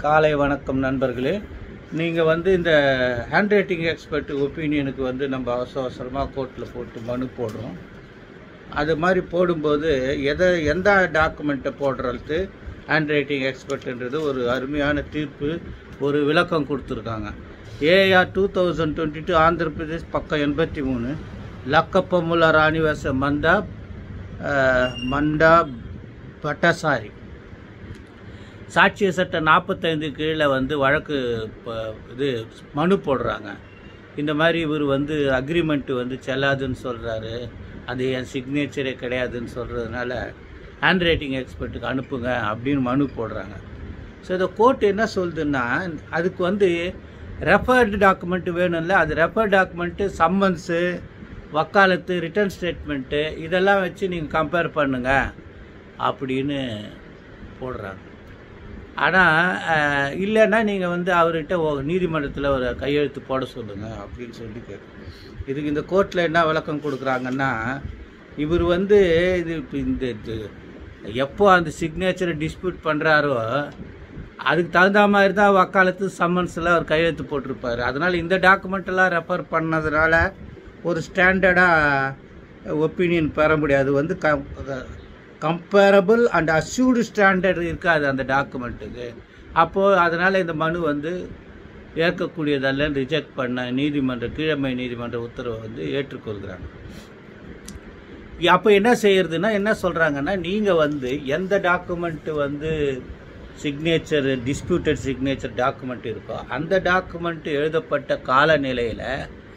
காலை வணக்கம் நண்பர்களே நீங்கள் வந்து இந்த ஹேண்ட் ரைட்டிங் எக்ஸ்பர்ட் ஒப்பீனியனுக்கு வந்து நம்ம அவசர அவசரமாக கோர்ட்டில் போட்டு மனு போடுறோம் அது மாதிரி போடும்போது எதை எந்த டாக்குமெண்ட்டை போடுறது ஹேண்ட் ரைட்டிங் எக்ஸ்பர்ட்ன்றது ஒரு அருமையான தீர்ப்பு ஒரு விளக்கம் கொடுத்துருக்காங்க AR two thousand twenty two Andhra Pradesh பக்கம் எண்பத்தி மூணு லக்கப்பமுல்ல ராணிவாச மந்தா அஹ், மண்டா பட்டசாரி சாட்சிய சட்டம் நாற்பத்தைந்து கீழே வந்து வழக்கு ப- இது மனு போடுறாங்க இந்த மாதிரி இவர் வந்து அக்ரிமெண்ட்டு வந்து செல்லாதுன்னு சொல்கிறாரு அது என் சிக்னேச்சரே கிடையாதுன்னு சொல்கிறதுனால ஹேண்ட் ரைட்டிங் எக்ஸ்பர்ட்டுக்கு அனுப்புங்க அப்படின்னு மனு போடுறாங்க ஸோ இந்த கோர்ட் என்ன சொல்லுதுன்னா அதுக்கு வந்து ரெஃபர்டு டாக்குமெண்ட் வேணும்ல அது ரெஃபர் டாக்குமெண்ட்டு சம்மன்ஸு வக்காலத்து ரிட்டர்ன் ஸ்டேட்மெண்ட்டு இதெல்லாம் வச்சு நீங்கள் கம்பேர் பண்ணுங்க அப்படின்னு போடுறாங்க ஆனால் இல்லைன்னா நீங்கள் வந்து அவர்கிட்ட ஓ- நீதிமன்றத்தில் ஒரு கையெழுத்து போட சொல்லுங்கள் அப்படின்னு சொல்லி கேட்கும் இதுக்கு இந்த கோர்ட்டில் என்ன விளக்கம் கொடுக்குறாங்கன்னா இவர் வந்து இது இப்ப இந்த இது எப்போ அந்த சிக்னேச்சரை டிஸ்பியூட் பண்ணுறாரோ அதுக்கு தகுந்த மாதிரி தான் வக்காலத்து சம்மன்ஸில் அவர் கையெழுத்து போட்டிருப்பார் அதனால் இந்த டாக்குமெண்ட் எல்லாம் ரெஃபர் பண்ணதுனால ஒரு ஸ்டாண்டர்டாக ஒப்பீனியன் பெற முடியாது வந்து க கம்பேரபிள் அண்ட் அஸ்யூர்டு ஸ்டாண்டர்ட் இருக்காது அந்த டாக்குமெண்ட்டுக்கு அப்போது அதனால் இந்த மனு வந்து ஏற்கக்கூடியதல்ல ரிஜெக்ட் பண்ண நீதிமன்ற கீழமை நீதிமன்ற உத்தரவை வந்து ஏற்றுக்கொள்கிறாங்க அப்போ என்ன செய்யறதுன்னா என்ன சொல்கிறாங்கன்னா நீங்கள் வந்து எந்த டாக்குமெண்ட்டு வந்து சிக்னேச்சர் டிஸ்பியூட்டட் சிக்னேச்சர் டாக்குமெண்ட் இருக்கோ அந்த டாக்குமெண்ட் எழுதப்பட்ட காலநிலையில்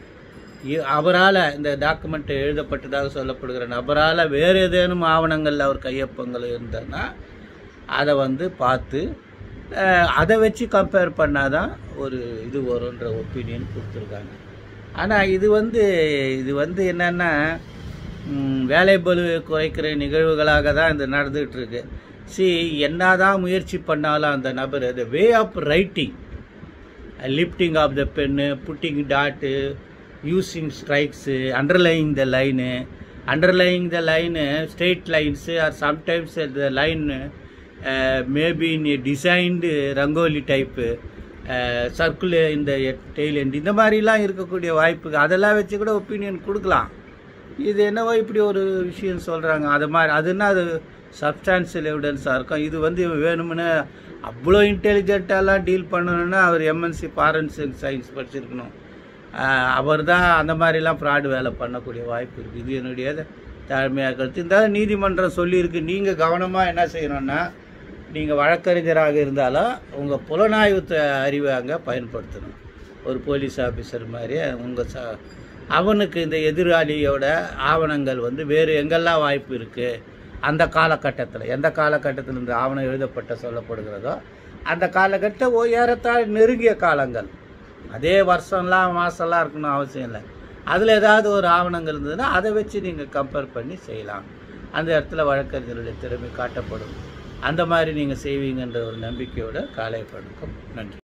அவரால் இந்த டாக்குமெண்ட் எழுதப்பட்டதாக சொல்லப்படுகிற நபரால் வேறு ஏதேனும் ஆவணங்களில் அவர் கையொப்பங்கள் இருந்ததுன்னா அதை வந்து பார்த்து அஹ், அதை வச்சு கம்பேர் பண்ணாதான் ஒரு இது வரும்ன்ற ஒப்பீனியன் கொடுத்துருக்காங்க ஆனால் இது வந்து இது வந்து என்னென்னா வேலை பளு குறைக்கிற நிகழ்வுகளாக தான் இது நடந்துகிட்டு இருக்கு சி என்னதான் முயற்சி பண்ணாலும் அந்த நபர் the way of writing lifting of the pen putting dot using strikes underlining the line underlining the line straight lines or sometimes the line maybe in designed rangoli type circular இந்த டெய்ல் எண்ட் இந்த மாதிரிலாம் இருக்கக்கூடிய வாய்ப்புகள் அதெல்லாம் வச்சு கூட opinion கொடுக்கலாம் இது என்னவோ இப்படி ஒரு விஷயம் சொல்கிறாங்க அது மாதிரி அதுன்னா அது சப்ஸ்டான்சியல் எவிடன்ஸாக இருக்கும் இது வந்து இவன் வேணும்னு அவ்வளோ இன்டெலிஜென்ட்டாலாம் டீல் பண்ணணும்னா அவர் எம்என்சி ஃபாரன்சிக் சயின்ஸ் படிச்சிருக்கணும் அவர் தான் அந்த மாதிரிலாம் ஃப்ராடு வேலை பண்ணக்கூடிய வாய்ப்பு இருக்குது இது என்னுடைய தாழ்மையாக கருத்து இந்த நீதிமன்றம் சொல்லியிருக்கு நீங்கள் கவனமாக என்ன செய்யணும்னா நீங்கள் வழக்கறிஞராக இருந்தாலும் உங்கள் புலனாய்வு த- அறிவை அங்கே பயன்படுத்தணும் ஒரு போலீஸ் ஆஃபீஸர் மாதிரி உங்கள் ச அவனுக்கு இந்த எதிராளியோட ஆவணங்கள் வந்து வேறு எங்கெல்லாம் வாய்ப்பு இருக்குது அந்த காலகட்டத்தில் எந்த காலகட்டத்தில் இந்த ஆவணம் எழுதப்பட்ட சொல்லப்படுகிறதோ அந்த காலகட்ட ஓ ஏறத்தாழ நெருங்கிய காலங்கள் அதே வருஷம்லாம் மாதம்லாம் இருக்கணும் அவசியம் இல்லை அதில் ஏதாவது ஒரு ஆவணங்கள் இருந்ததுன்னா அதை வச்சு நீங்கள் கம்பேர் பண்ணி செய்யலாம் அந்த இடத்துல வழக்கறிஞருடைய திறமை காட்டப்படும் அந்த மாதிரி நீங்கள் செய்வீங்கன்ற ஒரு நம்பிக்கையோட காலை பழக்கம் நன்றி